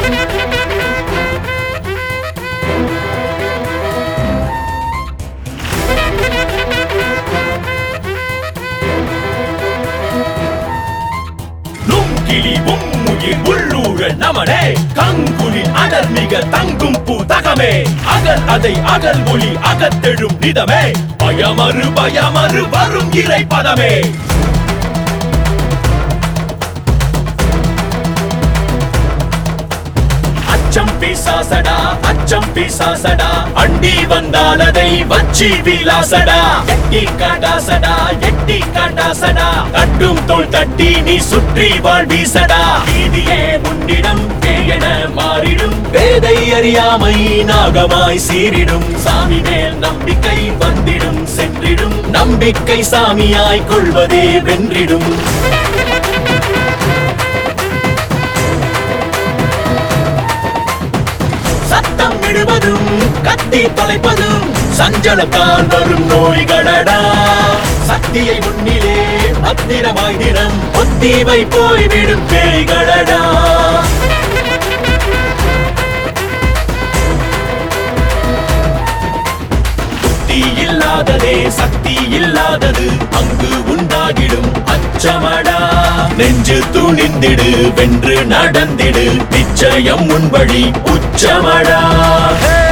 நுங்கிலி உம்முயிர் உள்ளூழல் நமனே கங்குலின் அடர் மிக தங்கும் பூதகமே அகல் அதை அகல் ஒளி அகத்தெழும் நிதமே பயமறு பயமறு வரும் இறை பதமே அச்சம் பிசாசடா அச்சம் பிசாசடா அண்டி வந்தால் அதை வச்சி விலாசடா எட்டி காட்டாசடா எட்டி காட்டாசடா தட்டும் தோள் தட்டி நீ சுற்றி வாழ்வீசடா நீதியே உன்னிடம் பேயென மாறிடும் வேதை அறியாமை நாகமாய் சீரிடும் சாமி மேல் நம்பிக்கை வந்திடும் சென்றிடும் நம்பிக்கை சாமியாய் கொள்வதே வென்றிடும் சத்தம் விடுவதும் கத்தி தொலைப்பதும் சஞ்சலத்தால் வரும் நோய்களடா சக்தியை முன்னிலே பத்திரமாய் தினம் ஒத்திவை போய்விடும் பேய்களடா புத்தி இல்லாததே சக்தி இல்லாதது அங்கு உண்டாகிடும் அச்சமடா நெஞ்சு துணிந்திடு வென்று நடந்திடு நிச்சயம் உன் வழி உச்சமடா